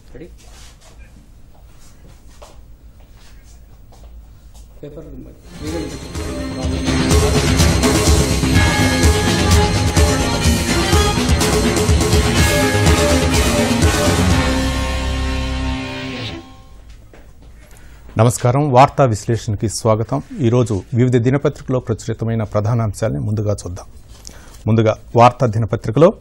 Ready paper మీరే నమస్కారం వార్తా విశ్లేషణకి స్వాగతం ఈరోజు వివిధ దినపత్రికలో ప్రచురితమైన ప్రధాన అంశాలని ముందుగా చూద్దాం ముందుగా వార్తా దినపత్రికలో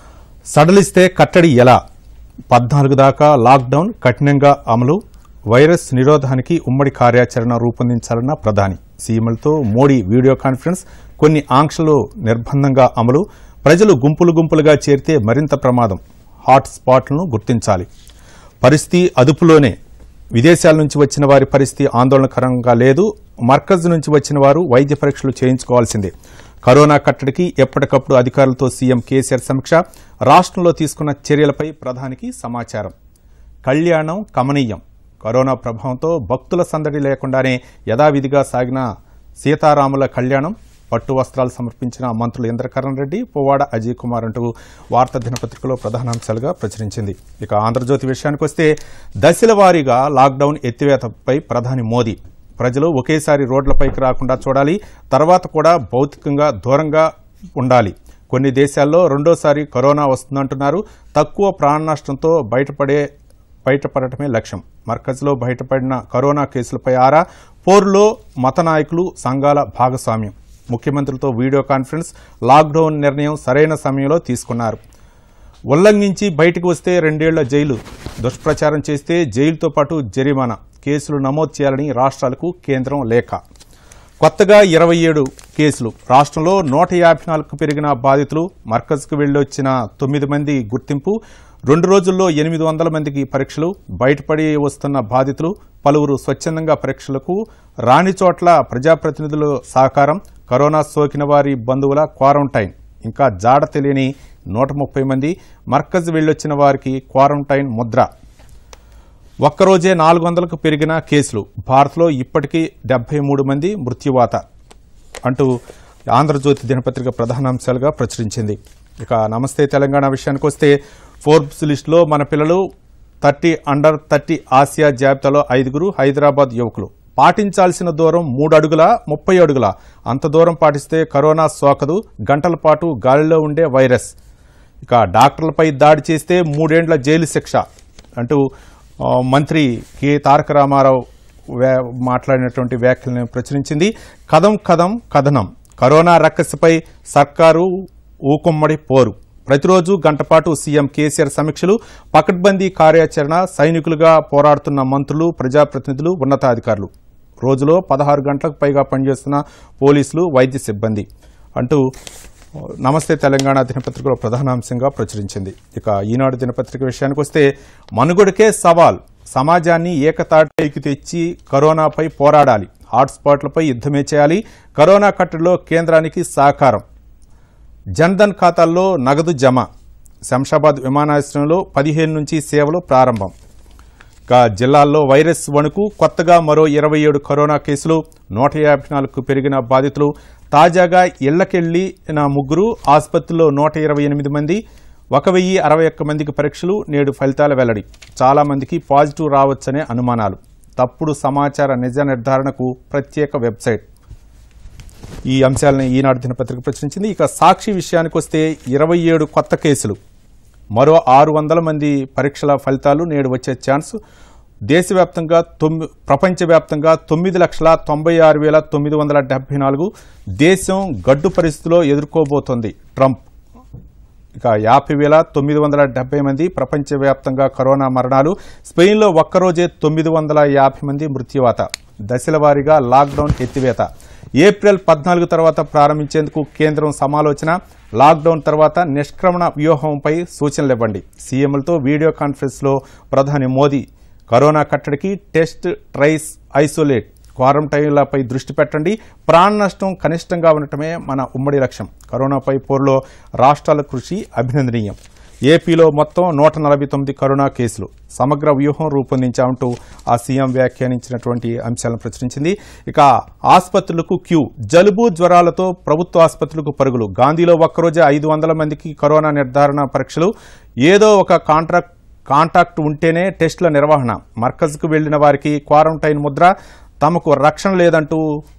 సడలిస్తే కట్టడి ఎలా పద్నాలుగు దాకా లాక్డౌన్ కఠినంగా అమలు వైరస్ నిరోధానికి ఉమ్మడి కార్యాచరణ రూపొందించాలన్న ప్రధాని సీఎంలతో మోడీ వీడియో కాన్ఫరెన్స్ కొన్ని ఆంక్షలు నిర్బంధంగా అమలు ప్రజలు గుంపులు గుంపులుగా చేరితే మరింత ప్రమాదం హాట్ స్పాట్లను గుర్తించాలి పరిస్థితి అదుపులోనే విదేశాల నుంచి వచ్చిన వారి పరిస్థితి ఆందోళనకరంగా లేదు మర్కజ్ నుంచి వచ్చిన వారు వైద్య పరీక్షలు చేయించుకోవాల్సిందే కరోనా కట్టడికి ఎప్పటికప్పుడు అధికారులతో సీఎం కేసీఆర్ సమీక్ష రాష్ట్రంలో తీసుకున్న చర్యలపై ప్రధానికి సమాచారం కళ్యాణం కమనీయం కరోనా ప్రభావంతో భక్తుల సందడి లేకుండానే యథావిధిగా సాగిన సీతారాముల కళ్యాణం పట్టు వస్త్రాలు సమర్పించిన మంత్రులు ఇంద్రకరణ్ రెడ్డి పువ్వాడ అజయ్ కుమార్ అంటూ వార్తా దినపత్రికలో ప్రధానాంశాలుగా ప్రచురించింది ఇక ఆంధ్రజ్యోతి విషయానికి వస్తే దశల వారీగా లాక్డౌన్ ఎత్తివేతపై ప్రధాని మోదీ ప్రజలు ఒకేసారి రోడ్లపైకి రాకుండా చూడాలి తర్వాత కూడా భౌతికంగా దూరంగా ఉండాలి కొన్ని దేశాల్లో రెండోసారి కరోనా వస్తుందంటున్నారు తక్కువ ప్రాణ నష్టంతో బయటపడే బయటపడటమే లక్ష్యం మర్కజ్లో బయటపడిన కరోనా కేసులపై ఆరా పోరులో మత నాయకులు సంఘాల భాగస్వామ్యం ముఖ్యమంత్రులతో వీడియో కాన్ఫరెన్స్ లాక్డౌన్ నిర్ణయం సరైన సమయంలో తీసుకున్నారు ఉల్లంఘించి బయటకు వస్తే రెండేళ్ల జైలు దుష్ప్రచారం చేస్తే జైలుతో పాటు జరిమానా కేసులు నమోదు చేయాలని రాష్ట్రాలకు కేంద్రం లేఖ కొత్తగా ఇరవై ఏడు కేసులు రాష్ట్రంలో నూట యాభై నాలుగు పెరిగిన బాధితులు మర్కజ్కు వెళ్లొచ్చిన తొమ్మిది మంది గుర్తింపు రెండు రోజుల్లో ఎనిమిది వందల మందికి పరీక్షలు బయటపడి వస్తున్న బాధితులు పలువురు స్వచ్ఛందంగా పరీక్షలకు రాని చోట్ల ప్రజాప్రతినిధుల సహకారం కరోనా సోకిన వారి బంధువుల క్వారంటైన్ ఇంకా జాడ తెలియని నూట ముప్పై మంది మర్కజ్ వెళ్లొచ్చిన వారికి క్వారంటైన్ ముద్ర ఒక్కరోజే నాలుగు వందలకు పెరిగిన కేసులు భారత్లో ఇప్పటికీ డెబ్బై మూడు మంది మృత్యువాత అంటూ ఆంధ్రజ్యోతి దినపత్రిక ప్రధానాంశాలుగా ప్రచురించింది ఇక నమస్తే తెలంగాణ విషయానికి వస్తే ఫోర్బ్స్ లిస్టులో మన పిల్లలు థర్టీ అండర్ థర్టీ ఆసియా జాబితాలో ఐదుగురు హైదరాబాద్ యువకులు పాటించాల్సిన దూరం మూడు అడుగుల ముప్పై అడుగుల అంత దూరం పాటిస్తే కరోనా సోకదు గంటల పాటు గాలిలో ఉండే వైరస్ ఇక డాక్టర్లపై దాడి చేస్తే మూడేండ్ల జైలు శిక్ష అంటూ ఆ, మంత్రి కె తారక రామారావు వ్యా- మాట్లాడినటువంటి వ్యాఖ్యలను ప్రచురించింది కథం కథం కథనం కరోనా రక్కసిపై సర్కారు ఊకుమ్మడి పోరు ప్రతిరోజు గంటపాటు సీఎం కేసీఆర్ సమీక్షలు పకడ్బందీ కార్యాచరణ సైనికులుగా పోరాడుతున్న మంత్రులు ప్రజాప్రతినిధులు ఉన్నతాధికారులు రోజులో పదహారు గంటలకు పైగా పనిచేస్తున్న పోలీసులు వైద్య సిబ్బంది అంటూ నమస్తే తెలంగాణ దినపత్రికలో ప్రధానాంశంగా ప్రచురించింది ఇక ఈనాడు దినపత్రిక విషయానికి వస్తే మనుగడకే సవాల్ సమాజాన్ని ఏకతాటికి తెచ్చి కరోనాపై పోరాడాలి హాట్స్పాట్లపై యుద్దమే చేయాలి కరోనా కట్టడిలో కేంద్రానికి సహకారం జన్ధన్ ఖాతాల్లో నగదు జమ శంషాబాద్ విమానాశ్రయంలో పదిహేను నుంచి సేవలు ప్రారంభం ఇక జిల్లాల్లో వైరస్ వణుకు కొత్తగా మరో ఇరవై ఏడు కరోనా కేసులు నూట యాభై నాలుగుకు పెరిగిన బాధితులు తాజాగా ఇళ్లకెళ్లిన ముగ్గురు ఆసుపత్రిలో నూట ఇరవై ఎనిమిది మంది ఒక వెయ్యి అరవై ఒక్క మందికి పరీక్షలు నేడు ఫలితాల వెల్లడి చాలా మందికి పాజిటివ్ రావచ్చనే అనుమానాలు తప్పుడు సమాచార నిజ నిర్ధారణకు ప్రత్యేక వెబ్సైట్ ఈ అంశాలను ఈనాడు దినపత్రిక ప్రచురించింది ఇక సాక్షి విషయానికి వస్తే ఇరవై ఏడు కొత్త కేసులు మరో ఆరు వందల మంది పరీక్షల ఫలితాలు నేడు వచ్చే ఛాన్స్ దేశవ్యాప్తంగా తొమ్మి ప్రపంచవ్యాప్తంగా తొమ్మిది లక్షల తొంభై ఆరు వేల తొమ్మిది వందల డెబ్బై నాలుగు దేశం గడ్డు పరిస్థితిలో ఎదుర్కోబోతోంది ట్రంప్ ఇక యాభై వేల తొమ్మిది వందల డెబ్బై మంది ప్రపంచవ్యాప్తంగా కరోనా మరణాలు స్పెయిన్లో ఒక్కరోజే తొమ్మిది వందల యాభై మంది మృత్యువాత దశల వారీగా లాక్డౌన్ ఎత్తివేత ఏప్రిల్ పద్నాలుగు తర్వాత ప్రారంభించేందుకు కేంద్రం సమాలోచన లాక్డౌన్ తర్వాత నిష్క్రమణ వ్యూహంపై సూచనలు ఇవ్వండి సీఎంలతో వీడియో కాన్ఫరెన్స్లో ప్రధాని మోదీ కరోనా కట్టడికి టెస్ట్ ట్రైస్ ఐసోలేట్ క్వారంటైన్లపై దృష్టి పెట్టండి ప్రాణ నష్టం కనిష్టంగా ఉండటమే మన ఉమ్మడి లక్ష్యం కరోనాపై పోరులో రాష్ట్రాల కృషి అభినందనీయం ఏపీలో మొత్తం నూట నలభై తొమ్మిది కరోనా కేసులు సమగ్ర వ్యూహం రూపొందించామంటూ ఆ సీఎం వ్యాఖ్యానించినటువంటి అంశాలను ప్రచురించింది ఇక ఆసుపత్రులకు క్యూ జలుబు జ్వరాలతో ప్రభుత్వ ఆసుపత్రులకు పరుగులు గాంధీలో ఒక్కరోజే ఐదు వందల మందికి కరోనా నిర్ధారణ పరీక్షలు ఏదో ఒక కాంట్రాక్ట్ కాంటాక్ట్ ఉంటేనే టెస్టుల నిర్వహణ మర్కజ్కు వెళ్లిన వారికి క్వారంటైన్ ముద్ర తమకు రక్షణ లేదంటూ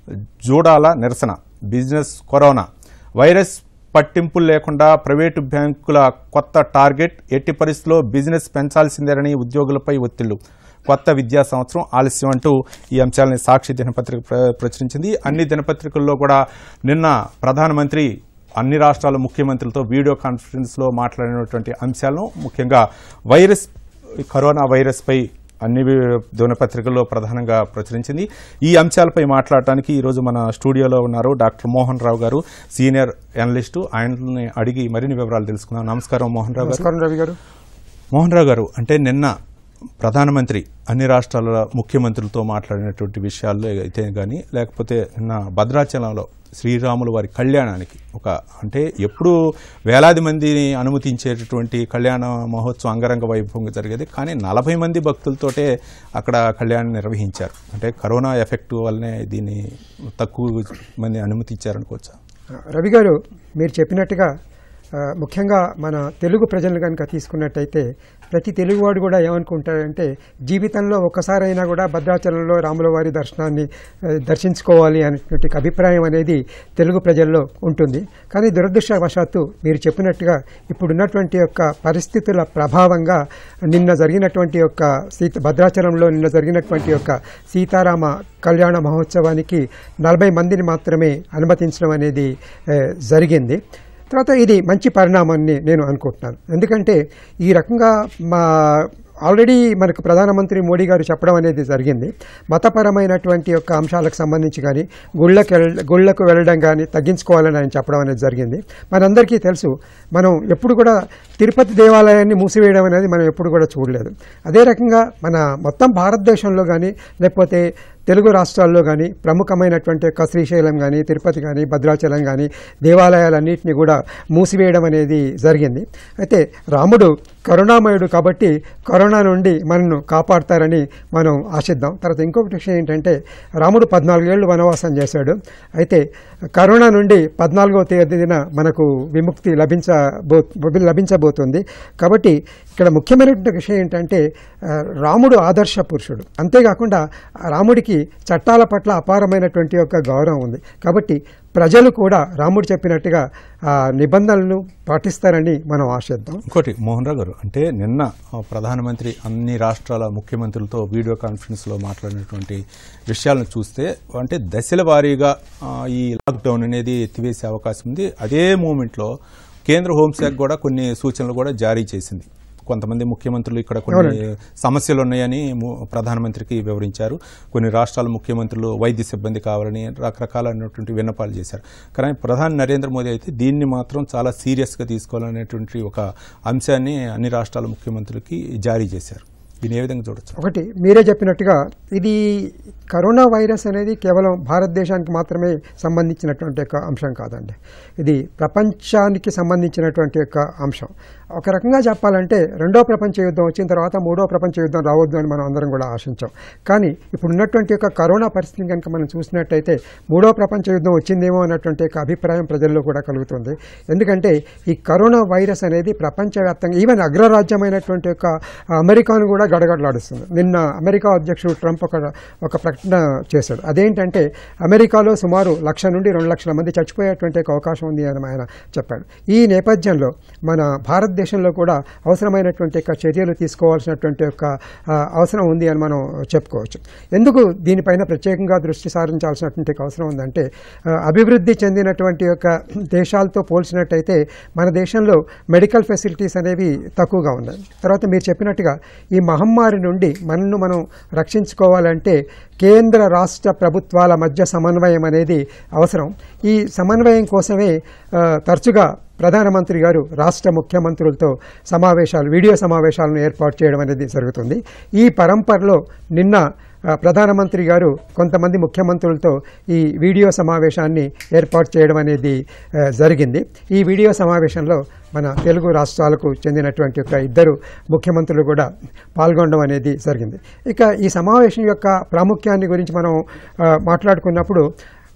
జూడాల నిరసన బిజినెస్ కరోనా వైరస్ పట్టింపులు లేకుండా ప్రైవేటు బ్యాంకుల కొత్త టార్గెట్ ఎట్టి పరిస్థితుల్లో బిజినెస్ పెంచాల్సిందేనని ఉద్యోగులపై ఒత్తిళ్లు కొత్త విద్యా సంవత్సరం ఆలస్యం అంటూ ఈ అంశాలని సాక్షి దినపత్రిక ప్ర- ప్రచురించింది అన్ని దినపత్రికల్లో కూడా నిన్న ప్రధానమంత్రి అన్ని రాష్ట్రాల ముఖ్యమంత్రులతో వీడియో కాన్ఫరెన్స్లో మాట్లాడినటువంటి అంశాలను ముఖ్యంగా వైరస్ కరోనా వైరస్పై అన్ని వి- దినపత్రికల్లో ప్రధానంగా ప్రచురించింది ఈ అంశాలపై మాట్లాడటానికి ఈరోజు మన స్టూడియోలో ఉన్నారు డాక్టర్ మోహన్ రావు గారు సీనియర్ అనలిస్టు ఆయనని అడిగి మరిన్ని వివరాలు తెలుసుకుందాం నమస్కారం మోహన్ రావు గారు నమస్కారం రవి గారు మోహన్ రావు గారు అంటే నిన్న ప్రధానమంత్రి అన్ని రాష్ట్రాల ముఖ్యమంత్రులతో మాట్లాడినటువంటి విషయాల్లో అయితే కానీ లేకపోతే నిన్న భద్రాచలంలో శ్రీరాములు వారి కళ్యాణానికి ఒక అంటే ఎప్పుడు వేలాది మందిని అనుమతించేటటువంటి కళ్యాణ మహోత్సవం అంగరంగ వైభవంగా జరిగేది కానీ నలభై మంది భక్తులతోటే అక్కడ కళ్యాణం నిర్వహించారు అంటే కరోనా ఎఫెక్ట్ వల్లనే దీన్ని తక్కువ మంది అనుమతించారనుకోవచ్చా రవి గారు మీరు చెప్పినట్టుగా ఆ, ముఖ్యంగా మన తెలుగు ప్రజలు కనుక తీసుకున్నట్టయితే ప్రతి తెలుగువాడు కూడా ఏమనుకుంటాడంటే జీవితంలో ఒక్కసారైనా కూడా భద్రాచలంలో రాముల వారి దర్శనాన్ని ఆ, దర్శించుకోవాలి అనేటువంటి అభిప్రాయం అనేది తెలుగు ప్రజల్లో ఉంటుంది కానీ దురదృష్టవశాత్తు మీరు చెప్పినట్టుగా ఇప్పుడున్నటువంటి యొక్క పరిస్థితుల ప్రభావంగా నిన్న జరిగినటువంటి యొక్క సీత భద్రాచలంలో నిన్న జరిగినటువంటి యొక్క సీతారామ కళ్యాణ మహోత్సవానికి నలభై మందిని మాత్రమే అనుమతించడం అనేది ఆ, జరిగింది తర్వాత ఇది మంచి పరిణామాన్ని నేను అనుకుంటున్నాను ఎందుకంటే ఈ రకంగా మా ఆల్రెడీ మనకు ప్రధానమంత్రి మోడీ గారు చెప్పడం అనేది జరిగింది మతపరమైనటువంటి యొక్క అంశాలకు సంబంధించి కానీ గుళ్ళకి వెళ్ గుళ్ళకు వెళ్ళడం కానీ తగ్గించుకోవాలని ఆయన చెప్పడం అనేది జరిగింది మనందరికీ తెలుసు మనం ఎప్పుడు కూడా తిరుపతి దేవాలయాన్ని మూసివేయడం అనేది మనం ఎప్పుడు కూడా చూడలేదు అదే రకంగా మన మొత్తం భారతదేశంలో కానీ లేకపోతే తెలుగు రాష్ట్రాల్లో కానీ ప్రముఖమైనటువంటి యొక్క శ్రీశైలం కానీ తిరుపతి కానీ భద్రాచలం కానీ దేవాలయాలన్నింటినీ కూడా మూసివేయడం అనేది జరిగింది అయితే రాముడు కరుణామయుడు కాబట్టి కరోనా నుండి మనను కాపాడతారని మనం ఆశిద్దాం తర్వాత ఇంకొకటి విషయం ఏంటంటే రాముడు పద్నాలుగేళ్లు వనవాసం చేశాడు అయితే కరోనా నుండి పద్నాలుగవ తేదీన మనకు విముక్తి లభించబో లభించబోతుంది కాబట్టి ఇక్కడ ముఖ్యమైనటువంటి విషయం ఏంటంటే ఆ, రాముడు ఆదర్శ పురుషుడు అంతేకాకుండా ఆ రాముడికి చట్టాల పట్ల అపారమైనటువంటి యొక్క గౌరవం ఉంది కాబట్టి ప్రజలు కూడా రాముడు చెప్పినట్టుగా ఆ నిబంధనలను పాటిస్తారని మనం ఆశిద్దాం ఇంకోటి మోహన్ రావు గారు అంటే నిన్న ఆ, ప్రధానమంత్రి అన్ని రాష్ట్రాల ముఖ్యమంత్రులతో వీడియో కాన్ఫరెన్స్లో మాట్లాడినటువంటి విషయాలను చూస్తే అంటే దశల వారీగా ఆ, ఈ లాక్డౌన్ అనేది ఎత్తివేసే అవకాశం ఉంది అదే మూమెంట్లో కేంద్ర హోంశాఖ కూడా కొన్ని సూచనలు కూడా జారీ చేసింది కొంతమంది ముఖ్యమంత్రులు ఇక్కడ కొన్ని సమస్యలు ఉన్నాయని ము- ప్రధానమంత్రికి వివరించారు కొన్ని రాష్ట్రాల ముఖ్యమంత్రులు వైద్య సిబ్బంది కావాలని రకరకాలైనటువంటి విన్నపాలు చేశారు కానీ ప్రధాని నరేంద్ర మోదీ అయితే దీన్ని మాత్రం చాలా సీరియస్గా తీసుకోవాలనేటువంటి ఒక అంశాన్ని అన్ని రాష్ట్రాల ముఖ్యమంత్రులకి జారీ చేశారు దీన్ని ఏ విధంగా చూడొచ్చు ఒకటి మీరే చెప్పినట్టుగా ఇది కరోనా వైరస్ అనేది కేవలం భారతదేశానికి మాత్రమే సంబంధించినటువంటి యొక్క అంశం కాదండి ఇది ప్రపంచానికి సంబంధించినటువంటి యొక్క అంశం ఒక రకంగా చెప్పాలంటే రెండో ప్రపంచ యుద్ధం వచ్చిన తర్వాత మూడో ప్రపంచ యుద్ధం రావద్దు అని మనం అందరం కూడా ఆశించాం కానీ ఇప్పుడు ఉన్నటువంటి యొక్క కరోనా పరిస్థితిని కనుక మనం చూసినట్టయితే మూడో ప్రపంచ యుద్ధం వచ్చిందేమో అన్నటువంటి యొక్క అభిప్రాయం ప్రజల్లో కూడా కలుగుతుంది ఎందుకంటే ఈ కరోనా వైరస్ అనేది ప్రపంచవ్యాప్తంగా ఈవెన్ అగ్రరాజ్యమైనటువంటి యొక్క అమెరికాను కూడా గడగడలాడుస్తుంది నిన్న అమెరికా అధ్యక్షుడు ట్రంప్ ఒక ఒక ప్రకటన చేశాడు అదేంటంటే అమెరికాలో సుమారు లక్ష నుండి రెండు లక్షల మంది చచ్చిపోయేటువంటి ఒక అవకాశం ఉంది అని ఆయన చెప్పాడు ఈ నేపథ్యంలో మన భారతదేశంలో కూడా అవసరమైనటువంటి యొక్క చర్యలు తీసుకోవాల్సినటువంటి యొక్క ఆ, అవసరం ఉంది అని మనం చెప్పుకోవచ్చు ఎందుకు దీనిపైన ప్రత్యేకంగా దృష్టి సారించాల్సినటువంటి ఒక అవసరం ఉందంటే ఆ, అభివృద్ధి చెందినటువంటి యొక్క దేశాలతో పోల్చినట్టయితే మన దేశంలో మెడికల్ ఫెసిలిటీస్ అనేవి తక్కువగా ఉన్నాయి తర్వాత మీరు చెప్పినట్టుగా ఈ మహమ్మారి నుండి మనను మనం రక్షించుకోవాలంటే కేంద్ర రాష్ట్ర ప్రభుత్వాల మధ్య సమన్వయం అనేది అవసరం ఈ సమన్వయం కోసమే ఆ, తరచుగా ప్రధానమంత్రి గారు రాష్ట్ర ముఖ్యమంత్రులతో సమావేశాలు వీడియో సమావేశాలను ఏర్పాటు చేయడం అనేది జరుగుతుంది ఈ పరంపరలో నిన్న ఆ, ప్రధానమంత్రి గారు కొంతమంది ముఖ్యమంత్రులతో ఈ వీడియో సమావేశాన్ని ఏర్పాటు చేయడం అనేది ఆ, జరిగింది ఈ వీడియో సమావేశంలో మన తెలుగు రాష్ట్రాలకు చెందినటువంటి ఒక ఇద్దరు ముఖ్యమంత్రులు కూడా పాల్గొనడం అనేది జరిగింది ఇక ఈ సమావేశం యొక్క ప్రాముఖ్యాన్ని గురించి మనం ఆ, మాట్లాడుకున్నప్పుడు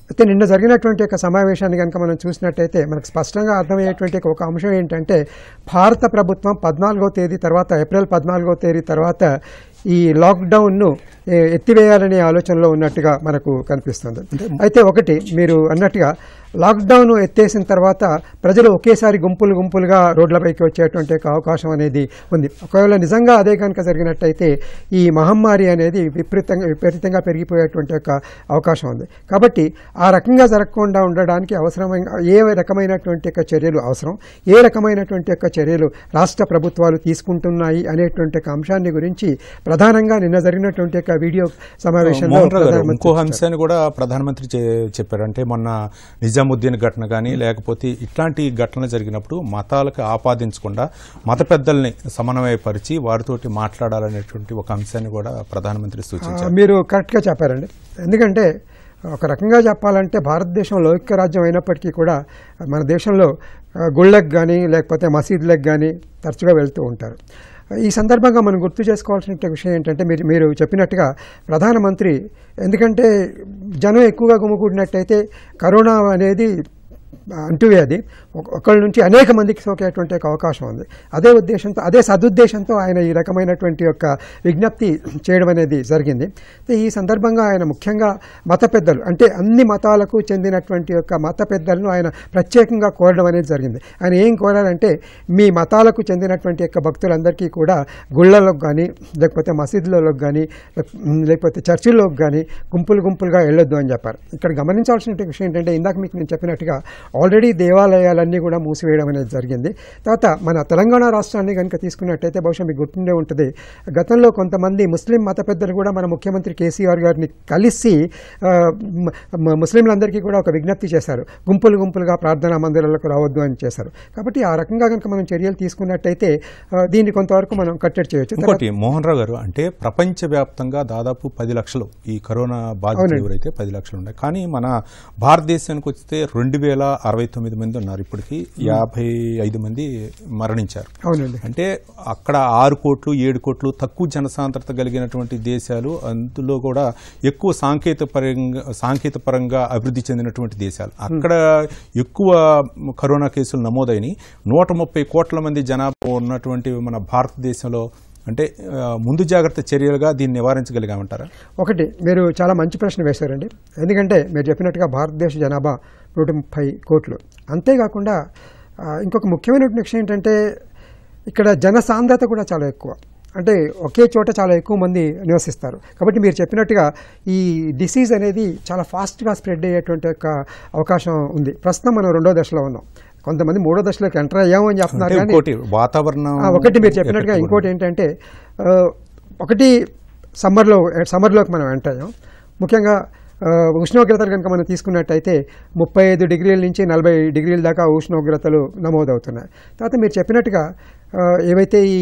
అయితే నిన్న జరిగినటువంటి ఒక సమావేశాన్ని కనుక మనం చూసినట్టయితే మనకు స్పష్టంగా అర్థమయ్యేటువంటి ఒక అంశం ఏంటంటే భారత ప్రభుత్వం పద్నాలుగో తేదీ తర్వాత ఏప్రిల్ పద్నాలుగో తేదీ తర్వాత ఈ లాక్డౌన్ను ఏ, ఎత్తివేయాలనే ఆలోచనలో ఉన్నట్టుగా మనకు కనిపిస్తుంది అయితే ఒకటి మీరు అన్నట్టుగా లాక్డౌన్ ఎత్తేసిన తర్వాత ప్రజలు ఒకేసారి గుంపులు గుంపులుగా రోడ్లపైకి వచ్చేటువంటి ఒక అవకాశం అనేది ఉంది ఒకవేళ నిజంగా అదే కనుక జరిగినట్టయితే ఈ మహమ్మారి అనేది విపరీతంగా విపరీతంగా పెరిగిపోయేటువంటి ఒక అవకాశం ఉంది కాబట్టి ఆ రకంగా జరగకుండా ఉండడానికి అవసరమైన ఏ రకమైనటువంటి యొక్క చర్యలు అవసరం ఏ రకమైనటువంటి యొక్క చర్యలు రాష్ట్ర ప్రభుత్వాలు తీసుకుంటున్నాయి అనేటువంటి ఒక అంశాన్ని గురించి ప్రధానంగా నిన్న జరిగినటువంటి యొక్క వీడియో సమావేశంలో మోహన్ రావు గారు ప్రధానమంత్రి ఇంకో చర్చించారు. అంశాన్ని కూడా ప్రధానమంత్రి చే- చెప్పారు అంటే మొన్న నిజాముద్దీన్ ఘటన కానీ లేకపోతే ఇట్లాంటి ఘటనలు జరిగినప్పుడు మతాలకు ఆపాదించకుండా మత పెద్దల్ని సమన్వయపరిచి వారితోటి మాట్లాడాలనేటువంటి ఒక అంశాన్ని కూడా ప్రధానమంత్రి ఆ, సూచించారు మీరు కరెక్ట్గా చెప్పారండి ఎందుకంటే ఒక రకంగా చెప్పాలంటే భారతదేశం లౌకిక రాజ్యం అయినప్పటికీ కూడా మన దేశంలో ఆ, గుళ్ళకు కానీ లేకపోతే మసీదులకు కానీ తరచుగా వెళ్తూ ఉంటారు ఈ సందర్భంగా మనం గుర్తు చేసుకోవాల్సిన విషయం ఏంటంటే మీరు మీరు చెప్పినట్టుగా ప్రధానమంత్రి ఎందుకంటే జనం ఎక్కువగా గుమికూడినట్టయితే కరోనా అనేది అంటువ్యాధి ఒక- ఒకళ్ళ నుంచి అనేక మందికి సోకేటువంటి ఒక అవకాశం ఉంది అదే ఉద్దేశంతో అదే సదుద్దేశంతో ఆయన ఈ రకమైనటువంటి యొక్క విజ్ఞప్తి చేయడం అనేది జరిగింది అయితే ఈ సందర్భంగా ఆయన ముఖ్యంగా మత పెద్దలు అంటే అన్ని మతాలకు చెందినటువంటి యొక్క మత పెద్దలను ఆయన ప్రత్యేకంగా కోరడం అనేది జరిగింది ఆయన ఏం కోరారంటే మీ మతాలకు చెందినటువంటి యొక్క భక్తులందరికీ కూడా గుళ్ళలోకి కానీ లేకపోతే మసీదులలోకి కానీ లేకపోతే చర్చిల్లోకి కానీ గుంపులు గుంపులుగా వెళ్ళొద్దు అని చెప్పారు ఇక్కడ గమనించాల్సిన విషయం ఏంటంటే ఇందాక మీకు నేను చెప్పినట్టుగా ఆల్రెడీ దేవాలయాలన్నీ కూడా మూసివేయడం అనేది జరిగింది తర్వాత మన తెలంగాణ రాష్ట్రాన్ని కనుక తీసుకున్నట్టయితే బహుశా మీకు గుర్తుండే ఉంటుంది గతంలో కొంతమంది ముస్లిం మత పెద్దలు కూడా మన ముఖ్యమంత్రి కేసీఆర్ గారిని కలిసి ఆ, మ- మ- ముస్లింలందరికీ కూడా ఒక విజ్ఞప్తి చేశారు గుంపులు గుంపులుగా ప్రార్థనా మందిరాలకు రావద్దు అని చేశారు కాబట్టి ఆ రకంగా కనుక మనం చర్యలు తీసుకున్నట్టయితే ఆ, దీన్ని కొంతవరకు మనం కట్టడి చేయొచ్చు ఇంకోటి మోహన్ రావు గారు అంటే ప్రపంచవ్యాప్తంగా దాదాపు పది లక్షలు ఈ కరోనా బాధితులు అవునండి. ఎవరైతే పది లక్షలు ఉన్నాయి కానీ మన భారతదేశానికి వస్తే రెండు వేల అరవై తొమ్మిది మంది ఉన్నారు ఇప్పటికి యాభై ఐదు మంది మరణించారు అవునండి అంటే అక్కడ ఆరు కోట్లు ఏడు కోట్లు తక్కువ జనసాంద్రత కలిగినటువంటి దేశాలు అందులో కూడా ఎక్కువ సాంకేతిక పరంగా సాంకేతిక పరంగా అభివృద్ధి చెందినటువంటి దేశాలు అక్కడ ఎక్కువ కరోనా కేసులు నమోదైనవి నూట ముప్పై కోట్ల మంది జనాభా ఉన్నటువంటి మన భారతదేశంలో అంటే ఆ, ముందు జాగ్రత్త చర్యలుగా దీన్ని నివారించగలిగామంటారా ఒకటి మీరు చాలా మంచి ప్రశ్న వేశారండి ఎందుకంటే మీరు చెప్పినట్టుగా భారతదేశ జనాభా నూట ముప్పై కోట్లు అంతేకాకుండా ఆ, ఇంకొక ముఖ్యమైనటువంటి విషయం ఏంటంటే ఇక్కడ జనసాంద్రత కూడా చాలా ఎక్కువ అంటే ఒకే చోట చాలా ఎక్కువ మంది నివసిస్తారు కాబట్టి మీరు చెప్పినట్టుగా ఈ డిసీజ్ అనేది చాలా ఫాస్ట్గా స్ప్రెడ్ అయ్యేటువంటి ఒక అవకాశం ఉంది ప్రస్తుతం మనం రెండో దశలో ఉన్నాం కొంతమంది మూడో దశలోకి ఎంటర్ అయ్యాము అని చెప్తున్నారు అంటే కానీ ఇంకోటి వాతావరణం ఆ, ఒకటి మీరు చెప్పినట్టుగా ఎఫెక్ట్ ఇంకోటి ఏంటంటే ఆ, ఒకటి సమ్మర్లో సమ్మర్లోకి మనం ఎంటర్ అయ్యాం ముఖ్యంగా ఆ, ఉష్ణోగ్రతలు కనుక మనం తీసుకున్నట్టయితే ముప్పై ఐదు డిగ్రీల నుంచి నలభై డిగ్రీల దాకా ఉష్ణోగ్రతలు నమోదవుతున్నాయి తర్వాత మీరు చెప్పినట్టుగా ఆ, ఏవైతే ఈ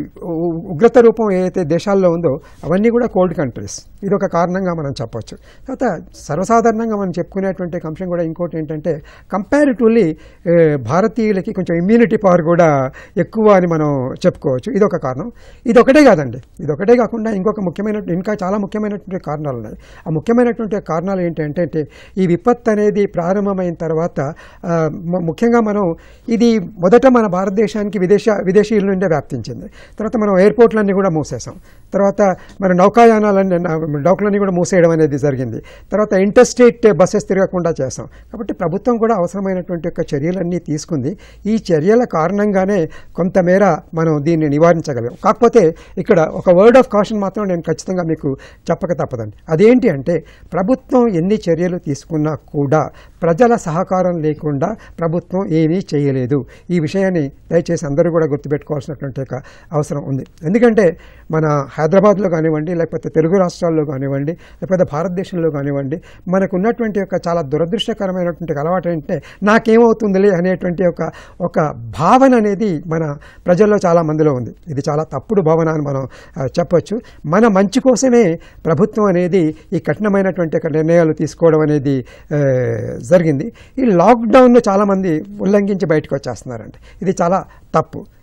ఉ- ఉగ్రత రూపం ఏదైతే దేశాల్లో ఉందో అవన్నీ కూడా కోల్డ్ కంట్రీస్ ఇది ఒక కారణంగా మనం చెప్పొచ్చు తర్వాత సర్వసాధారణంగా మనం చెప్పుకునేటువంటి ఒక అంశం కూడా ఇంకోటి ఏంటంటే కంపారిటివ్లీ భారతీయులకి కొంచెం ఇమ్యూనిటీ పవర్ కూడా ఎక్కువ అని మనం చెప్పుకోవచ్చు ఇది ఒక కారణం ఇది ఒకటే కాదండి ఇది ఒకటే కాకుండా ఇంకొక ముఖ్యమైన ఇంకా చాలా ముఖ్యమైనటువంటి కారణాలు ఉన్నాయి ఆ ముఖ్యమైనటువంటి కారణాలు ఏంటంటే అంటే ఈ విపత్తు అనేది ప్రారంభమైన తర్వాత ఆ, ము- ముఖ్యంగా మనం ఇది మొదట మన భారతదేశానికి విదేశ విదేశీయుల నుండే వ్యాప్తించింది తర్వాత మనం ఎయిర్పోర్ట్లన్నీ కూడా మూసేసాం తర్వాత మన నౌకాయానాలన్నీ నౌకలన్నీ కూడా మూసేయడం అనేది జరిగింది తర్వాత ఇంటర్ స్టేట్ బస్సెస్ తిరగకుండా చేసాం కాబట్టి ప్రభుత్వం కూడా అవసరమైనటువంటి యొక్క చర్యలన్నీ తీసుకుంది ఈ చర్యల కారణంగానే కొంతమేర మనం దీన్ని నివారించగలం కాకపోతే ఇక్కడ ఒక వర్డ్ ఆఫ్ కాషన్ మాత్రం నేను ఖచ్చితంగా మీకు చెప్పక తప్పదండి అదేంటి అంటే ప్రభుత్వం ఎన్ని చర్యలు తీసుకున్నా కూడా ప్రజల సహకారం లేకుండా ప్రభుత్వం ఏమీ చేయలేదు ఈ విషయాన్ని దయచేసి అందరూ కూడా గుర్తుపెట్టుకోవాల్సినటువంటి ఒక అవసరం ఉంది ఎందుకంటే మన హైదరాబాద్లో కానివ్వండి లేకపోతే తెలుగు రాష్ట్రాల్లో కానివ్వండి లేకపోతే భారతదేశంలో కానివ్వండి మనకు ఉన్నటువంటి ఒక చాలా దురదృష్టకరమైనటువంటి అలవాటు ఏంటంటే నాకేమవుతుందిలే అనేటువంటి ఒక ఒక భావన అనేది మన ప్రజల్లో చాలా మందిలో ఉంది ఇది చాలా తప్పుడు భావన అని మనం ఆ, చెప్పొచ్చు మన మంచి కోసమే ప్రభుత్వం అనేది ఈ కఠినమైనటువంటి ఒక నిర్ణయాలు తీసుకోవడం అనేది ఆ, జరిగింది ఈ లాక్డౌన్ను చాలామంది ఉల్లంఘించి బయటకు వచ్చేస్తున్నారండి ఇది చాలా తప్పు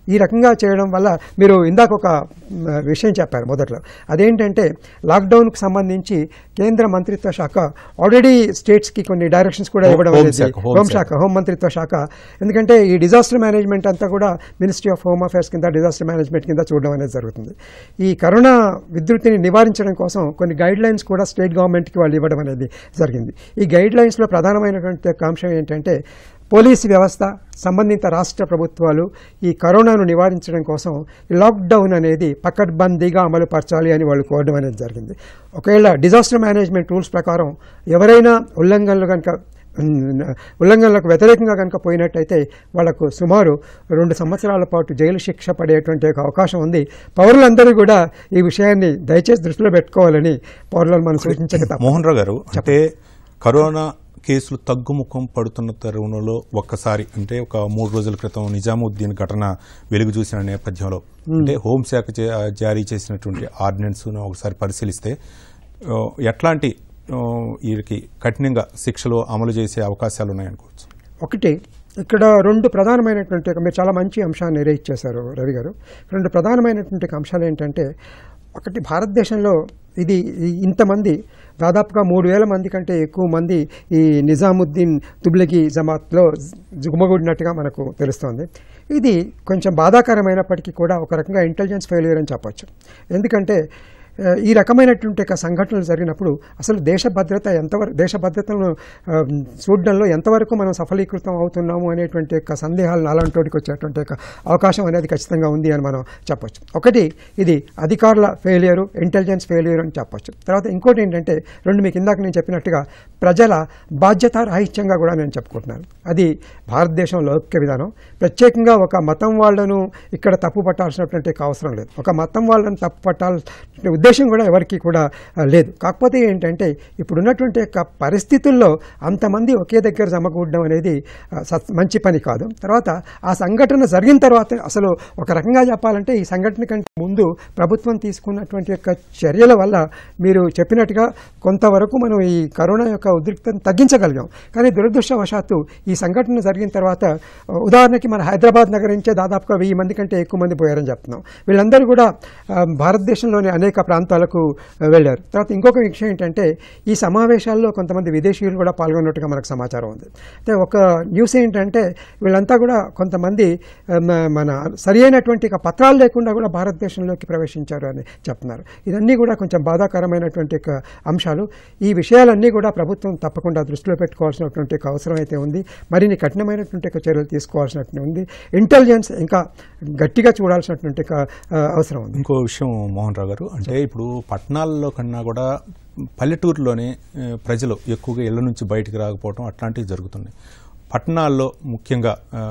ఈ రకంగా చేయడం వల్ల మీరు ఇందాక ఒక మ్, విషయం చెప్పారు మొదట్లో అదేంటంటే లాక్డౌన్కి సంబంధించి కేంద్ర మంత్రిత్వ శాఖ ఆల్రెడీ స్టేట్స్కి కొన్ని డైరెక్షన్స్ కూడా హోం- ఇవ్వడం హోం అనేది శాఖ, హోం హోంశాఖ హోం మంత్రిత్వ శాఖ ఎందుకంటే ఈ డిజాస్టర్ మేనేజ్మెంట్ అంతా కూడా మినిస్ట్రీ ఆఫ్ హోమ్ అఫైర్స్ కింద డిజాస్టర్ మేనేజ్మెంట్ కింద చూడడం అనేది జరుగుతుంది ఈ కరోనా విద్యుత్తిని నివారించడం కోసం కొన్ని గైడ్ లైన్స్ కూడా స్టేట్ గవర్నమెంట్కి వాళ్ళు ఇవ్వడం అనేది జరిగింది ఈ గైడ్ లైన్స్లో ప్రధానమైనటువంటి ఒక అంశం ఏంటంటే పోలీస్ వ్యవస్థ సంబంధిత రాష్ట్ర ప్రభుత్వాలు ఈ కరోనాను నివారించడం కోసం ఈ లాక్డౌన్ అనేది పకడ్బందీగా అమలు పరచాలి అని వాళ్ళు కోరడం అనేది జరిగింది ఒకవేళ డిజాస్టర్ మేనేజ్మెంట్ రూల్స్ ప్రకారం ఎవరైనా ఉల్లంఘనలు కనుక ఉమ్, ఉల్లంఘనలకు వ్యతిరేకంగా కనుక పోయినట్టయితే వాళ్లకు సుమారు రెండు సంవత్సరాల పాటు జైలు శిక్ష పడేటువంటి ఒక అవకాశం ఉంది పౌరులందరూ కూడా ఈ విషయాన్ని దయచేసి దృష్టిలో పెట్టుకోవాలని పౌరులను మనం సూచించక తప్పదు. మోహన్ రావు గారు అంటే కరోనా కేసులు తగ్గుముఖం పడుతున్న తరుణంలో ఒక్కసారి అంటే ఒక మూడు రోజుల క్రితం నిజాముద్దీన్ ఘటన వెలుగు చూసిన నేపథ్యంలో అంటే హోంశాఖ చే- జారీ చేసినటువంటి ఆర్డినెన్స్ ఒకసారి పరిశీలిస్తే ఆ, ఎట్లాంటి ఆ, వీరికి కఠినంగా శిక్షలు అమలు చేసే అవకాశాలు ఉన్నాయనుకోవచ్చు ఒకటి ఇక్కడ రెండు ప్రధానమైనటువంటి ఒక- మీరు చాలా మంచి అంశాన్ని రేజ్ చేశారు రవి గారు రెండు ప్రధానమైనటువంటి అంశాలు ఏంటంటే ఒకటి భారతదేశంలో ఇది ఈ- ఇంతమంది దాదాపుగా మూడు వేల మంది కంటే ఎక్కువ మంది ఈ నిజాముద్దీన్ తుబ్లగి జమాత్లో జుగుమగూడినట్టుగా మనకు తెలుస్తోంది ఇది కొంచెం బాధాకరమైనప్పటికీ కూడా ఒక రకంగా ఇంటెలిజెన్స్ ఫెయిల్యూర్ అని చెప్పొచ్చు ఎందుకంటే ఆ, ఈ రకమైనటువంటి ఒక సంఘటనలు జరిగినప్పుడు అసలు దేశ భద్రత ఎంతవరకు దేశ భద్రతను ఆ, చూడడంలో ఎంతవరకు మనం సఫలీకృతం అవుతున్నాము అనేటువంటి యొక్క సందేహాలు అలాంటి వాటికి వచ్చేటువంటి ఒక అవకాశం అనేది ఖచ్చితంగా ఉంది అని మనం చెప్పొచ్చు ఒకటి ఇది అధికారుల ఫెయిలియరు ఇంటెలిజెన్స్ ఫెయిలియర్ అని చెప్పొచ్చు తర్వాత ఇంకోటి ఏంటంటే రెండు మీకు ఇందాక నేను చెప్పినట్టుగా ప్రజల బాధ్యత రాహిత్యంగా కూడా నేను చెప్పుకుంటున్నాను అది భారతదేశం లౌకిక విధానం ప్రత్యేకంగా ఒక మతం వాళ్ళను ఇక్కడ తప్పు పట్టాల్సినటువంటి ఒక అవసరం లేదు ఒక మతం వాళ్ళని తప్పు పట్టాల్సిన ఉద్దేశం కూడా ఎవరికి కూడా ఆ, లేదు కాకపోతే ఏంటంటే ఇప్పుడున్నటువంటి యొక్క పరిస్థితుల్లో అంతమంది ఒకే దగ్గర జమకూడడం అనేది ఆ, సత్- మంచి పని కాదు తర్వాత ఆ సంఘటన జరిగిన తర్వాత అసలు ఒక రకంగా చెప్పాలంటే ఈ సంఘటన కంటే ముందు ప్రభుత్వం తీసుకున్నటువంటి యొక్క చర్యల వల్ల మీరు చెప్పినట్టుగా కొంతవరకు మనం ఈ కరోనా యొక్క ఉద్రిక్తతను తగ్గించగలిగాం కానీ దురదృష్టవశాత్తు ఈ సంఘటన జరిగిన తర్వాత ఆ, ఉదాహరణకి మన హైదరాబాద్ నగరం నుంచే దాదాపుగా వెయ్యి మంది కంటే ఎక్కువ మంది పోయారని చెప్తున్నాం వీళ్ళందరూ కూడా ఆ, భారతదేశంలోని అనేక ప్రాంతాలకు ఆ, వెళ్ళారు తర్వాత ఇంకొక విషయం ఏంటంటే ఈ సమావేశాల్లో కొంతమంది విదేశీయులు కూడా పాల్గొన్నట్టుగా మనకు సమాచారం ఉంది అయితే ఒక న్యూస్ ఏంటంటే వీళ్ళంతా కూడా కొంతమంది ఆ, మ- మన సరి అయినటువంటి ఒక పత్రాలు లేకుండా కూడా భారతదేశంలోకి ప్రవేశించారు అని చెప్తున్నారు ఇవన్నీ కూడా కొంచెం బాధాకరమైనటువంటి ఒక అంశాలు ఈ విషయాలన్నీ కూడా ప్రభుత్వం తప్పకుండా దృష్టిలో పెట్టుకోవాల్సినటువంటి ఒక అవసరం అయితే ఉంది మరిన్ని కఠినమైనటువంటి ఒక చర్యలు తీసుకోవాల్సినటువంటి ఉంది ఇంటెలిజెన్స్ ఇంకా గట్టిగా చూడాల్సినటువంటి ఒక ఆ, అవసరం ఉంది ఇంకో విషయం మోహన్ రావు గారు అంటే ఇప్పుడు పట్టణాల్లో కన్నా కూడా పల్లెటూరులోనే ఆ, ప్రజలు ఎక్కువగా ఇళ్ల నుంచి బయటికి రాకపోవడం అట్లాంటివి జరుగుతున్నాయి పట్టణాల్లో ముఖ్యంగా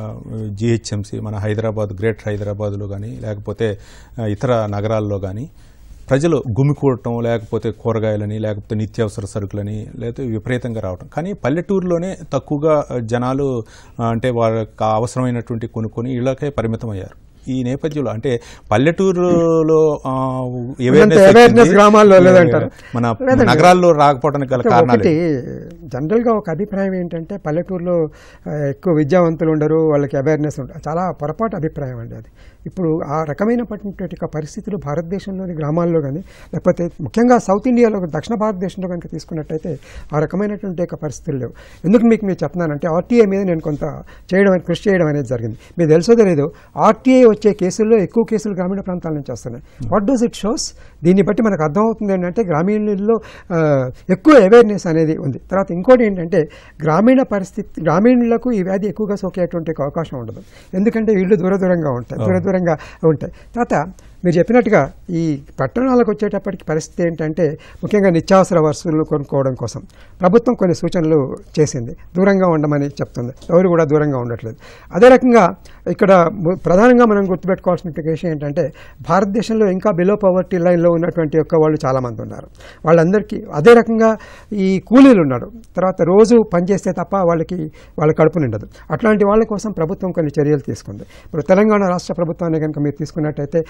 జిహెచ్ఎంసి మన హైదరాబాద్ గ్రేటర్ హైదరాబాద్లో కానీ లేకపోతే ఆ, ఇతర నగరాల్లో కానీ ప్రజలు గుమికూడటం లేకపోతే కూరగాయలని లేకపోతే నిత్యావసర సరుకులని లేకపోతే విపరీతంగా రావటం కానీ పల్లెటూరులోనే తక్కువగా జనాలు ఆ, అంటే వాళ్ళకి అవసరమైనటువంటి కొనుక్కొని ఇళ్ళకే పరిమితం అయ్యారు ఈ నేపథ్యంలో అంటే పల్లెటూరులో ఆ, awareness awareness వచ్చింది. గ్రామాల్లో లేదంటారు. మన లేదండి. నగరాల్లో రాకపోవడానికి గల కారణాలు ఒకటి జనరల్గా ఒక అభిప్రాయం ఏంటంటే పల్లెటూరులో ఆ, ఎక్కువ విద్యావంతులు ఉండరు వాళ్ళకి అవేర్నెస్ ఉండదు చాలా పొరపాటు అభిప్రాయం అండి అది ఇప్పుడు ఆ రకమైనటువంటి ఒక పరిస్థితులు భారతదేశంలోని గ్రామాల్లో కానీ లేకపోతే ముఖ్యంగా సౌత్ ఇండియాలో దక్షిణ భారతదేశంలో కనుక తీసుకున్నట్టయితే ఆ రకమైనటువంటి ఒక పరిస్థితులు లేవు ఎందుకు మీకు మీరు చెప్తున్నానంటే ఆర్టీఐ మీద నేను కొంత చేయడం కృషి చేయడం అనేది జరిగింది మీకు తెలుసో తెలియదు ఆర్టీఐ వచ్చే కేసుల్లో ఎక్కువ కేసులు గ్రామీణ ప్రాంతాల నుంచి వస్తున్నాయి వాట్ డస్ ఇట్ షోస్ దీన్ని బట్టి మనకు అర్థమవుతుంది ఏంటంటే గ్రామీణుల్లో ఆ, ఎక్కువ అవేర్నెస్ అనేది ఉంది తర్వాత ఇంకోటి ఏంటంటే గ్రామీణ పరిస్థితి గ్రామీణులకు ఈ వ్యాధి ఎక్కువగా సోకేటువంటి ఒక అవకాశం ఉండదు ఎందుకంటే వీళ్ళు దూర దూరంగా ఉంటాయి దూర దూరంగా ఉంటాయి తర్వాత మీరు చెప్పినట్టుగా ఈ పట్టణాలకు వచ్చేటప్పటికి పరిస్థితి ఏంటంటే ముఖ్యంగా నిత్యావసర వస్తువులు కొనుక్కోవడం కోసం ప్రభుత్వం కొన్ని సూచనలు చేసింది దూరంగా ఉండమని చెప్తుంది ఎవరు కూడా దూరంగా ఉండట్లేదు అదే రకంగా ఇక్కడ ము- ప్రధానంగా మనం గుర్తుపెట్టుకోవాల్సిన విషయం ఏంటంటే భారతదేశంలో ఇంకా బిలో పవర్టీ లైన్లో ఉన్నటువంటి యొక్క వాళ్ళు చాలామంది ఉన్నారు వాళ్ళందరికీ అదే రకంగా ఈ కూలీలు ఉన్నారు తర్వాత రోజు పనిచేస్తే తప్ప వాళ్ళకి వాళ్ళ కడుపు నిండదు అట్లాంటి వాళ్ళ కోసం ప్రభుత్వం కొన్ని చర్యలు తీసుకుంది ఇప్పుడు తెలంగాణ రాష్ట్ర ప్రభుత్వాన్ని కనుక మీరు తీసుకున్నట్టయితే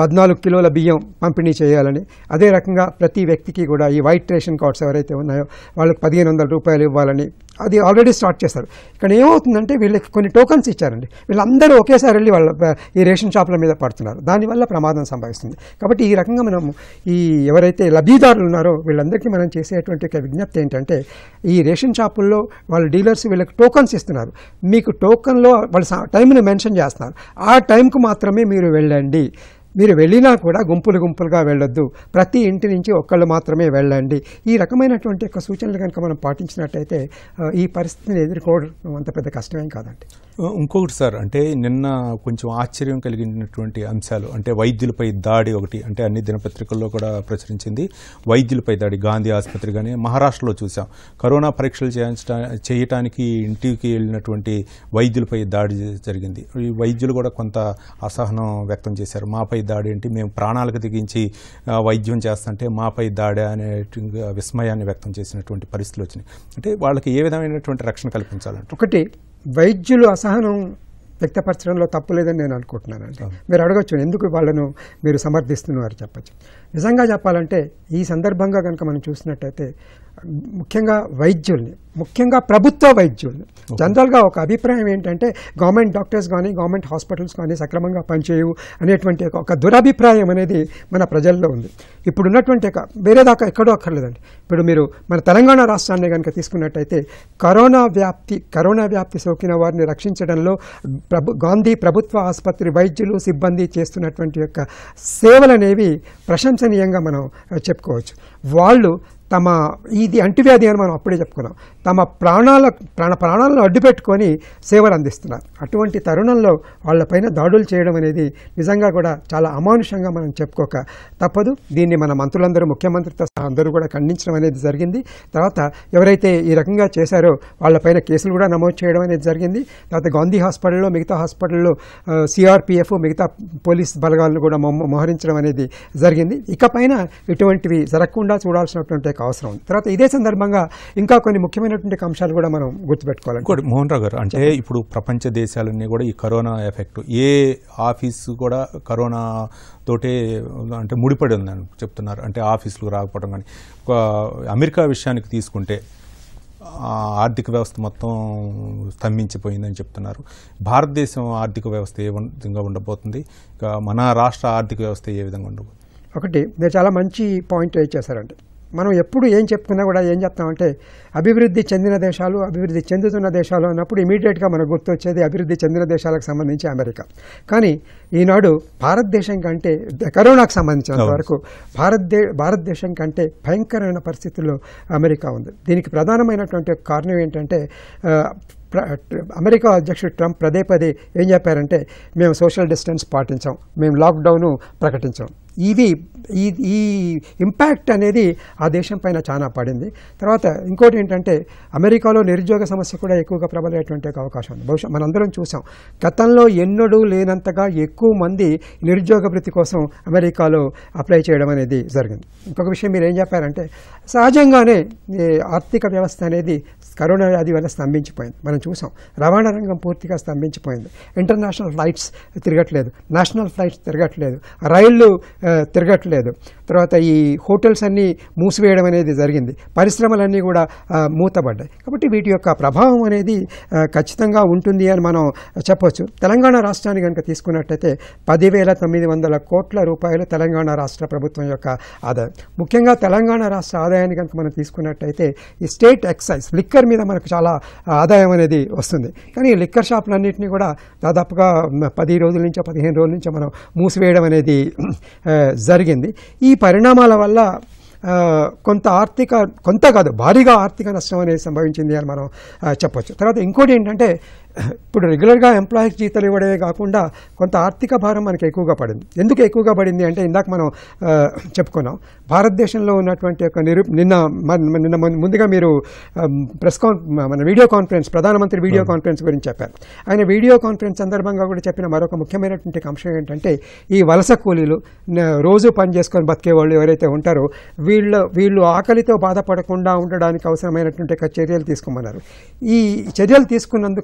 పద్నాలుగు కిలోల బియ్యం పంపిణీ చేయాలని అదే రకంగా ప్రతి వ్యక్తికి కూడా ఈ వైట్ రేషన్ కార్డ్స్ ఎవరైతే ఉన్నాయో వాళ్ళకి పదిహేను వందల రూపాయలు ఇవ్వాలని అది ఆల్రెడీ స్టార్ట్ చేశారు ఇక్కడ ఏమవుతుందంటే వీళ్ళకి కొన్ని టోకన్స్ ఇచ్చారండి వీళ్ళందరూ ఒకేసారి వెళ్ళి వాళ్ళ ఆ, ఈ రేషన్ షాపుల మీద పడుతున్నారు దానివల్ల ప్రమాదం సంభవిస్తుంది కాబట్టి ఈ రకంగా మనం ఈ ఎవరైతే లబ్ధిదారులు ఉన్నారో వీళ్ళందరికీ మనం చేసేటువంటి ఒక విజ్ఞప్తి ఏంటంటే ఈ రేషన్ షాపుల్లో వాళ్ళ డీలర్స్ వీళ్ళకి టోకన్స్ ఇస్తున్నారు మీకు టోకన్లో వాళ్ళ స- టైంని మెన్షన్ చేస్తున్నారు ఆ టైంకు మాత్రమే మీరు వెళ్ళండి మీరు వెళ్ళినా కూడా గుంపులు గుంపులుగా వెళ్ళొద్దు ప్రతి ఇంటి నుంచి ఒక్కళ్ళు మాత్రమే వెళ్ళండి ఈ రకమైనటువంటి యొక్క సూచనలు కనుక మనం పాటించినట్టయితే ఆ, ఈ పరిస్థితిని ఎదుర్కోవడం అంత పెద్ద కష్టమేం కాదండి ఇంకొకటి సార్ అంటే నిన్న కొంచెం ఆశ్చర్యం కలిగినటువంటి అంశాలు అంటే వైద్యులపై దాడి ఒకటి అంటే అన్ని దినపత్రికల్లో కూడా ప్రచురించింది వైద్యులపై దాడి గాంధీ ఆసుపత్రి కానీ మహారాష్ట్రలో చూసాం కరోనా పరీక్షలు చేయించడా చేయటానికి ఇంటికి వెళ్ళినటువంటి వైద్యులపై దాడి జరిగింది ఈ వైద్యులు కూడా కొంత అసహనం వ్యక్తం చేశారు మాపై దాడి అంటే మేము ప్రాణాలకు తెగించి ఆ, వైద్యం చేస్తుంటే మాపై దాడి అనే విస్మయాన్ని వ్యక్తం చేసినటువంటి పరిస్థితులు వచ్చినాయి అంటే వాళ్ళకి ఏ విధమైనటువంటి రక్షణ కల్పించాలంటే ఒకటి వైద్యులు అసహనం వ్యక్తపరచడంలో తప్పు లేదని నేను అనుకుంటున్నానండి మీరు అడగచ్చు ఎందుకు వాళ్ళను మీరు సమర్థిస్తున్నారు చెప్పచ్చు నిజంగా చెప్పాలంటే ఈ సందర్భంగా కనుక మనం చూసినట్టయితే ముఖ్యంగా వైద్యుల్ని ముఖ్యంగా ప్రభుత్వ వైద్యుల్ని జనరల్గా ఒక అభిప్రాయం ఏంటంటే గవర్నమెంట్ డాక్టర్స్ కానీ గవర్నమెంట్ హాస్పిటల్స్ కానీ సక్రమంగా పనిచేయవు అనేటువంటి ఒక- ఒక దురభిప్రాయం అనేది మన ప్రజల్లో ఉంది ఇప్పుడు ఉన్నటువంటి ఒక వేరే దాకా ఎక్కడో అక్కర్లేదండి ఇప్పుడు మీరు మన తెలంగాణ రాష్ట్రాన్ని కనుక తీసుకున్నట్టయితే కరోనా వ్యాప్తి కరోనా వ్యాప్తి సోకిన వారిని రక్షించడంలో ప్రభు గాంధీ ప్రభుత్వ ఆసుపత్రి వైద్యులు సిబ్బంది చేస్తున్నటువంటి యొక్క సేవలనేవి ప్రశంసనీయంగా మనం ఆ, చెప్పుకోవచ్చు వాళ్ళు తమ ఇది అంటువ్యాధి అని మనం అప్పుడే చెప్పుకున్నాం తమ ప్రాణాల ప్రాణ ప్రాణాలను అడ్డుపెట్టుకొని సేవలు అందిస్తున్నారు అటువంటి తరుణంలో వాళ్ళపైన దాడులు చేయడం అనేది నిజంగా కూడా చాలా అమానుషంగా మనం చెప్పుకోక తప్పదు దీన్ని మన మంత్రులందరూ ముఖ్యమంత్రితో సహా అందరూ కూడా ఖండించడం అనేది జరిగింది తర్వాత ఎవరైతే ఈ రకంగా చేశారో వాళ్ళపైన కేసులు కూడా నమోదు చేయడం అనేది జరిగింది తర్వాత గాంధీ హాస్పిటల్లో మిగతా హాస్పిటల్లో సిఆర్పిఎఫ్ మిగతా పోలీస్ బలగాలను కూడా మొ- మోహరించడం అనేది జరిగింది ఇకపైన ఇటువంటివి జరగకుండా చూడాల్సినటువంటి ఒక అవసరం ఉంది తర్వాత ఇదే సందర్భంగా ఇంకా కొన్ని ముఖ్యమైనటువంటి అంశాలు కూడా మనం గుర్తుపెట్టుకోవాలి ఇంకోటి మోహన్ రావు గారు అంటే ఇప్పుడు ప్రపంచ దేశాలన్నీ కూడా ఈ కరోనా ఎఫెక్ట్ ఏ ఆఫీసు కూడా కరోనా తోటే అంటే ముడిపడి ఉందని చెప్తున్నారు అంటే ఆఫీసులకు రాకపోవడం కానీ ఒక అమెరికా విషయానికి తీసుకుంటే ఆ ఆర్థిక వ్యవస్థ మొత్తం స్తంభించిపోయిందని చెప్తున్నారు భారతదేశం ఆర్థిక వ్యవస్థ ఏ విధంగా ఉండబోతుంది ఇక మన రాష్ట్ర ఆర్థిక వ్యవస్థ ఏ విధంగా ఉండబోతుంది ఒకటి మీరు చాలా మంచి పాయింట్ రేజ్ చేశారండి మనం ఎప్పుడు ఏం చెప్పుకున్నా కూడా ఏం చెప్తామంటే అభివృద్ధి చెందిన దేశాలు అభివృద్ధి చెందుతున్న దేశాలు అన్నప్పుడు ఇమీడియట్గా మనకు గుర్తొచ్చేది అభివృద్ధి చెందిన దేశాలకు సంబంధించి అమెరికా కానీ ఈనాడు భారతదేశం కంటే కరోనాకు సంబంధించినంత అవును. వరకు భారతదే భారతదేశం కంటే భయంకరమైన పరిస్థితుల్లో అమెరికా ఉంది దీనికి ప్రధానమైనటువంటి ఒక కారణం ఏంటంటే ఆ, ప్ర- అమెరికా అధ్యక్షుడు ట్రంప్ పదే పదే ఏం చెప్పారంటే మేము సోషల్ డిస్టెన్స్ పాటించాం మేము లాక్డౌన్ ప్రకటించాం ఇది ఈ ఈ ఇంపాక్ట్ అనేది ఆ దేశం పైన చాలా పడింది తర్వాత ఇంకోటి ఏంటంటే అమెరికాలో నిరుద్యోగ సమస్య కూడా ఎక్కువగా ప్రబలేటువంటి ఒక అవకాశం ఉంది బహుశా మనందరం చూసాం గతంలో ఎన్నడూ లేనంతగా ఎక్కువ మంది నిరుద్యోగ వృత్తి కోసం అమెరికాలో అప్లై చేయడం అనేది జరిగింది ఇంకొక విషయం మీరు ఏం చెప్పారంటే సహజంగానే ఈ ఆర్థిక వ్యవస్థ అనేది కరోనా వ్యాధి వల్ల స్తంభించిపోయింది మనం చూసాం రవాణా రంగం పూర్తిగా స్తంభించిపోయింది ఇంటర్నేషనల్ ఫ్లైట్స్ తిరగట్లేదు నేషనల్ ఫ్లైట్స్ తిరగట్లేదు రైళ్లు ఆ, తిరగట్లేదు తర్వాత ఈ హోటల్స్ అన్నీ మూసివేయడం అనేది జరిగింది పరిశ్రమలన్నీ కూడా ఆ, మూతబడ్డాయి కాబట్టి వీటి యొక్క ప్రభావం అనేది ఆ, ఖచ్చితంగా ఉంటుంది అని మనం చెప్పొచ్చు తెలంగాణ రాష్ట్రాన్ని కనుక తీసుకున్నట్టయితే పదివేల తొమ్మిది వందల కోట్ల రూపాయలు తెలంగాణ రాష్ట్ర ప్రభుత్వం యొక్క ఆదాయం ముఖ్యంగా తెలంగాణ రాష్ట్ర ఆదాయాన్ని కనుక మనం తీసుకున్నట్టయితే ఈ స్టేట్ ఎక్సైజ్ లిక్కర్ మీద మనకు చాలా ఆదాయం అనేది వస్తుంది కానీ ఈ లిక్కర్ షాపులన్నింటినీ కూడా దాదాపుగా మ, పది రోజుల నుంచో పదిహేను రోజుల నుంచో మనం మూసివేయడం అనేది ఆ, జరిగింది ఈ పరిణామాల వల్ల ఆ, కొంత ఆర్థిక కొంత కాదు భారీగా ఆర్థిక నష్టం అనేది సంభవించింది అని మనం ఆ, చెప్పొచ్చు తర్వాత ఇంకోటి ఏంటంటే ఇప్పుడు రెగ్యులర్గా ఎంప్లాయీస్ జీతాలు ఇవ్వడమే కాకుండా కొంత ఆర్థిక భారం మనకి ఎక్కువగా పడింది ఎందుకు ఎక్కువగా పడింది అంటే ఇందాక మనం ఆ, చెప్పుకున్నాం భారతదేశంలో ఉన్నటువంటి ఒక నిరు నిన్న మన- నిన్న ముందు- ముందుగా మీరు ప్రెస్ కాన్ మన వీడియో కాన్ఫరెన్స్ ప్రధానమంత్రి వీడియో కాన్ఫరెన్స్ గురించి చెప్పారు ఆయన వీడియో కాన్ఫరెన్స్ సందర్భంగా కూడా చెప్పిన మరొక ముఖ్యమైనటువంటి అంశం ఏంటంటే ఈ వలస కూలీలు న- రోజు పని చేసుకొని బతికే వాళ్ళు ఎవరైతే ఉంటారో వీళ్ళు వీళ్ళు ఆకలితో బాధపడకుండా ఉండడానికి అవసరమైనటువంటి ఒక చర్యలు తీసుకోమన్నారు ఈ చర్యలు తీసుకున్నందుకు తీసుకున్న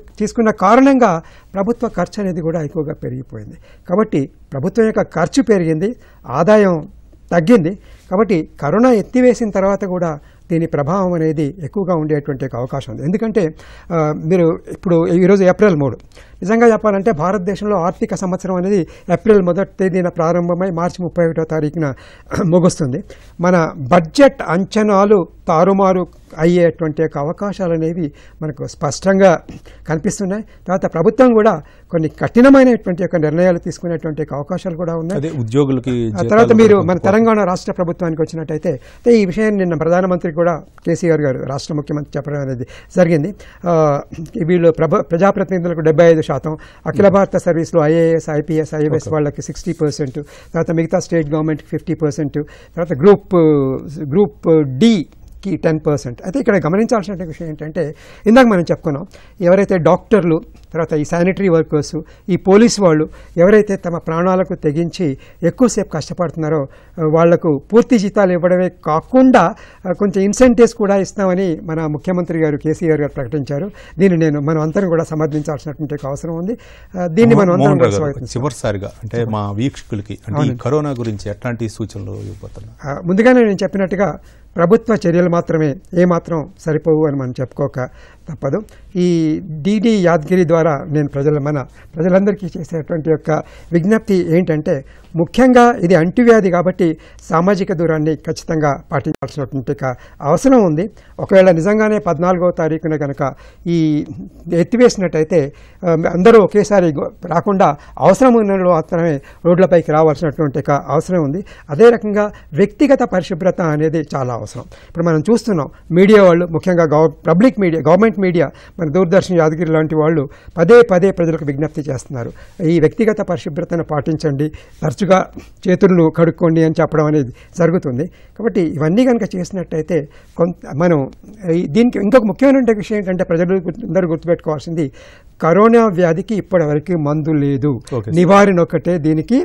పెరుగుతున్న కారణంగా ప్రభుత్వ ఖర్చు అనేది కూడా ఎక్కువగా పెరిగిపోయింది కాబట్టి ప్రభుత్వం యొక్క ఖర్చు పెరిగింది ఆదాయం తగ్గింది కాబట్టి కరోనా ఎత్తివేసిన తర్వాత కూడా దీని ప్రభావం అనేది ఎక్కువగా ఉండేటువంటి ఒక అవకాశం ఉంది ఎందుకంటే ఆ, మీరు ఇప్పుడు ఈరోజు ఏప్రిల్ మూడు నిజంగా చెప్పాలంటే భారతదేశంలో ఆర్థిక సంవత్సరం అనేది ఏప్రిల్ మొదటి తేదీన ప్రారంభమై మార్చి ముప్పై ఒకటో తారీఖున ముగుస్తుంది మన బడ్జెట్ అంచనాలు తారుమారు అయ్యేటువంటి యొక్క అవకాశాలు అనేవి మనకు స్పష్టంగా కనిపిస్తున్నాయి తర్వాత ప్రభుత్వం కూడా కొన్ని కఠినమైనటువంటి యొక్క నిర్ణయాలు తీసుకునేటువంటి యొక్క అవకాశాలు కూడా ఉన్నాయి అదే ఉద్యోగులకి ఆ జీతాలు తర్వాత మీరు కూడా మన తెలంగాణ రాష్ట్ర ప్రభుత్వానికి వచ్చినట్టయితే అయితే ఈ విషయాన్ని నిన్న ప్రధానమంత్రి కూడా కేసీఆర్ గారు రాష్ట్ర ముఖ్యమంత్రి చెప్పడం అనేది జరిగింది ఆ, వీళ్ళు ప్రభ ప్రజాప్రతినిధులకు డెబ్బై ఐదు శాతం అఖిల భారత సర్వీస్లో ఐఏఎస్ ఐపీఎస్ ఐఏఎస్ వాళ్ళకి సిక్స్టీ పర్సెంట్ తర్వాత మిగతా స్టేట్ గవర్నమెంట్కి ఫిఫ్టీ పర్సెంట్ తర్వాత గ్రూప్ గ్రూప్ డి కి టెన్ పర్సెంట్ అయితే ఇక్కడ గమనించాల్సిన విషయం ఏంటంటే ఇందాక మనం చెప్పుకున్నాం ఎవరైతే డాక్టర్లు తర్వాత ఈ శానిటరీ వర్కర్స్ ఈ పోలీస్ వాళ్ళు ఎవరైతే తమ ప్రాణాలకు తెగించి ఎక్కువసేపు కష్టపడుతున్నారో ఆ, వాళ్లకు పూర్తి జీతాలు ఇవ్వడమే కాకుండా ఆ, కొంచెం ఇన్సెంటివ్స్ కూడా ఇస్తామని మన ముఖ్యమంత్రి గారు కేసీఆర్ గారు ప్రకటించారు దీన్ని నేను మనం అందరం కూడా సమర్థించాల్సినటువంటి ఒక అవసరం ఉంది ఆ, దీన్ని మనం అందరం మోహన్ కూడా రావు గారు, స్వాగతించాలి చివరిసారిగా అంటే మా వీక్షకులకి అంటే ఈ కరోనా గురించి ఎట్లాంటి సూచనలు ఇవ్వబోతున్నారు ఆ, ముందుగానే నేను చెప్పినట్టుగా ప్రభుత్వ చర్యలు మాత్రమే ఏమాత్రం సరిపోవు అని మనం చెప్పుకోక తప్పదు ఈ డిడి యాదగిరి ద్వారా నేను ప్రజల మన ప్రజలందరికీ చేసేటువంటి యొక్క విజ్ఞప్తి ఏంటంటే ముఖ్యంగా ఇది అంటువ్యాధి కాబట్టి సామాజిక దూరాన్ని ఖచ్చితంగా పాటించాల్సినటువంటి ఒక అవసరం ఉంది ఒకవేళ నిజంగానే పద్నాలుగో తారీఖున కనుక ఈ ఎత్తివేసినట్టయితే ఆ, అందరూ ఒకేసారి గో- రాకుండా అవసరం ఉన్న వాళ్ళు మాత్రమే రోడ్లపైకి రావాల్సినటువంటి ఒక అవసరం ఉంది అదే రకంగా వ్యక్తిగత పరిశుభ్రత అనేది చాలా అవసరం ఇప్పుడు మనం చూస్తున్నాం మీడియా వాళ్ళు ముఖ్యంగా గవ పబ్లిక్ మీడియా గవర్నమెంట్ మీడియా మన దూరదర్శన్ యాదగిరి లాంటి వాళ్ళు పదే పదే ప్రజలకు విజ్ఞప్తి చేస్తున్నారు ఈ వ్యక్తిగత పరిశుభ్రతను పాటించండి తరచుగా చేతులను కడుక్కోండి అని చెప్పడం అనేది జరుగుతుంది కాబట్టి ఇవన్నీ కనుక చేసినట్టయితే కొంత మనం ఈ- దీనికి ఇంకొక ముఖ్యమైన విషయం ఏంటంటే ప్రజలు గుర్తు- అందరూ గుర్తుపెట్టుకోవాల్సింది కరోనా వ్యాధికి ఇప్పటివరకు మందు లేదు Okay, sir. నివారణ ఒకటే దీనికి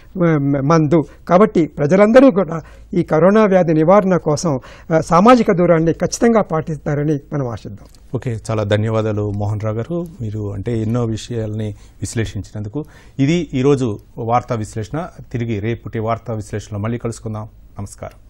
మ- మందు కాబట్టి ప్రజలందరూ కూడా ఈ కరోనా వ్యాధి నివారణ కోసం ఆ, సామాజిక దూరాన్ని ఖచ్చితంగా పాటిస్తారని మనం ఆశిద్దాం ఓకే చాలా ధన్యవాదాలు మోహన్ రావు గారు మీరు అంటే ఎన్నో విషయాల్ని విశ్లేషించినందుకు ఇది ఈరోజు వార్తా విశ్లేషణ తిరిగి రేపటి వార్తా విశ్లేషణలో మళ్ళీ కలుసుకుందాం నమస్కారం